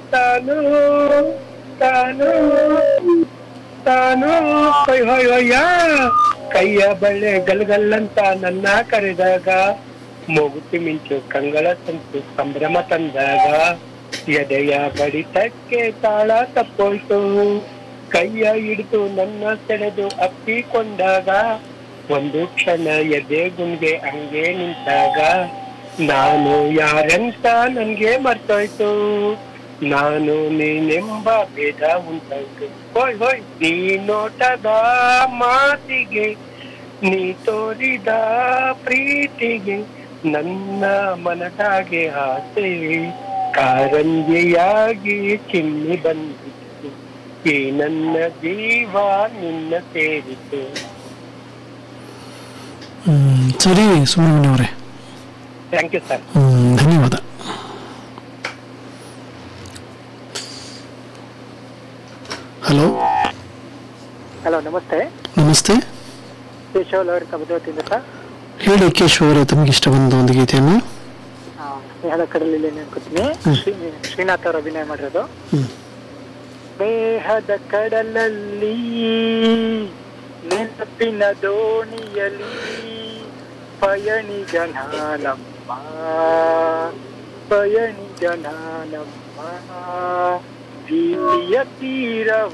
ತಾನು ತಾನು ತಾನು ಹೊಯ್ ಹೊಯ್ ಹೊಯ್ಯ ಕೈಯ ಬಳ್ಳೆ ಗಲ್ಗಲ್ಲಂತ ನನ್ನ ಕರೆದಾಗ ಮೂಗುತಿ ಮಿಂಚು ಕಂಗಳ ತಂತು ಸಂಭ್ರಮ ತಂದಾಗ ಎದೆಯ ಬಡಿತಕ್ಕೆ ತಾಳ ತಪ್ಪೋಯ್ತು ಕೈಯ ಹಿಡಿದು ನನ್ನ ಸೆಳೆದು ಅಪ್ಪಿಕೊಂಡಾಗ ಒಂದು ಕ್ಷಣ ಎದೆ ಗುಂಗೆ ಹಂಗೆ ನಿಂತಾಗ ನಾನು ಯಾರಂತ ನನ್ಗೆ ಮರ್ತೋಯ್ತು ನಾನು ನೀನೆಂಬ ಭೇದ ಉಂಟಾಯ್ತು ಹೋಯ್ ಹೋಯ್ ನೀ ನೋಟದ ಮಾತಿಗೆ ನೀ ತೋರಿದ ಪ್ರೀತಿಗೆ ನನ್ನ ಮನದಾಗೆ ಆಸೆ ಕಾರಂಜಿಯಾಗಿ ಚಿಮ್ಮಿ ಬಂದಿತ್ತು ಈ ನನ್ನ ಜೀವ ನಿನ್ನ ಸೇರಿತು ಹ್ಮ್, ಸರಿ ಸುಬ್ರಹ್ಮಣ್ಯ ಅವರೇ ಥ್ಯಾಂಕ್ ಯು ಸರ್ ಹ್ಮ್, ಧನ್ಯವಾದ ಹಲೋ ಹಲೋ ನಮಸ್ತೆ ನಮಸ್ತೆ ಕೇಶವ್ ಲವರ್ ಕಬದವತಿಯಿಂದ ಸರ್ ಹೇಳಿ ಕೇಶವ್ ಅವರೇ ತಮಗೆ ಇಷ್ಟ ಬಂದ ಒಂದು ಗೀತೆಯನ್ನು ಆ, ಸ್ನೇಹದ ಕಡಲಲ್ಲಿ ಅನ್ಕೋತೀನಿ ಹ್ಮ್. ಶ್ರೀ- ಶ್ರೀನಾಥ್ ಅವರು ಅಭಿನಯ ಮಾಡಿರೋದು ಹ್ಮ್. ಸ್ನೇಹದ ಕಡಲಲ್ಲಿ ನೆನಪಿನ ದೋಣಿಯಲ್ಲಿ ಪಯಣಿಗನಾನಮ್ಮ ಪಯಣಿಗನಾನಮ್ಮ ಪ್ರೀತಿಯ ತೀರವ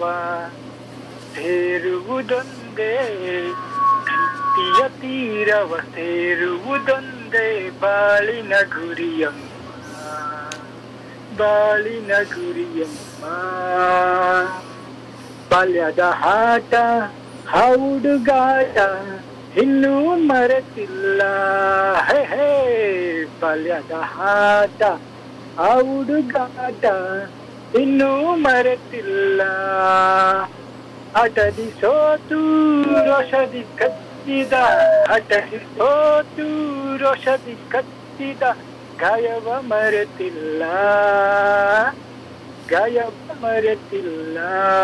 ಸೇರುವುದೊಂದೇ ಪ್ರೀತಿಯ ತೀರವ ಸೇರುವುದೊಂದೇ ಬಾಳಿನ ಗುರಿಯಮ್ಮ ಬಾಳಿನ ಗುರಿಯಮ್ಮ ಬಾಲ್ಯದ ಆಟ ಹೌಡುಗಾಟ ಇನ್ನೂ ಮರೆತಿಲ್ಲ ಹೇ ಹೇ ಬಾಲ್ಯದ ಆಟ ಹೌಡುಗಾಟ ಇನ್ನೂ ಮರೆತಿಲ್ಲ ಆಟದಿ ಸೋತು ರೋಷದಿ ಕತ್ತಿದ ಆಟದಿ ಸೋತು ರೋಷದಿ ಕತ್ತಿದ ಗಾಯವ ಮರೆತಿಲ್ಲ ಗಾಯವ ಮರೆತಿಲ್ಲ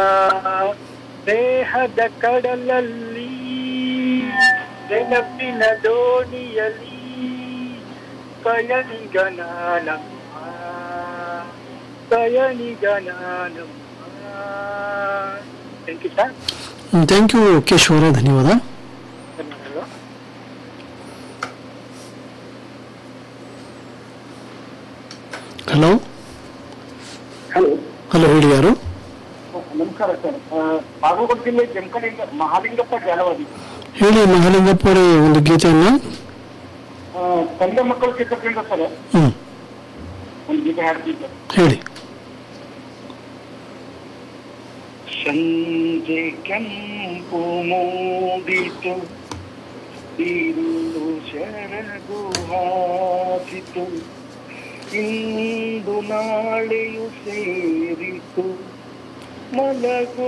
ದೇಹದ ಕಡಲಲ್ಲಿ ನೆನಪಿನ ದೋಣಿಯಲ್ಲಿ ಪಯಣಿಗನಾನಮ್ಮ ಪಯಣಿಗನಾನಮ್ಮ thank you sir thank you Keshav ಅವರೇ ಧನ್ಯವಾದ ಧನ್ಯವಾದಗಳು ಹಲೋ ಹಲೋ ಹಲೋ ಹೇಳಿ ಯಾರು ನಮಸ್ಕಾರ ಸರ್ ಬಾಗಲಕೋಟೆ ಜಿಲ್ಲೆ ಜಮಖಂಡಿಯಿಂದ ಮಹಾಲಿಂಗಪ್ಪ ಜಾಲವಾದಿ ಹೇಳಿ ಮಹಾಲಿಂಗಪ್ಪ ಅವರೇ ಒಂದು ಗೀತೆಯನ್ನು ಆ, ತಂದೆ ಮಕ್ಕಳು ಚಿತ್ರದಿಂದ ಸರ್ ಹ್ಞೂ ಒಂದು ಗೀತೆ ಹಾಡ್ತಿದ್ದೆ ಹೇಳಿ ಸಂಜೆ ಕೆಂಪು ಮೂಡಿತು ಇರುಳು ಶರಗು ಹಾಸಿತು ಇಂದು ನಾಳೆಯು ಸೇರಿತು ಮಲಗು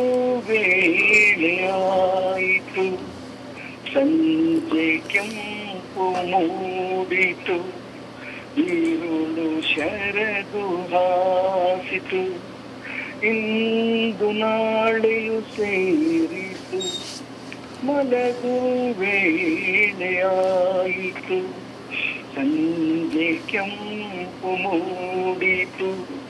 ವೇಳೆಯಾಯಿತು ಸಂಜೆ ಕೆಂಪು ಮೂಡಿತು ಇರುಳು ಶರಗು ಹಾಸಿತು ಇಂದು ನಾಳೆಯು ಸೇರಿತು ಮಲಗು ವೇಳೆಯಾಯಿತು ಸಂಜೆ ಕೆಂಪು ಮೂಡಿತು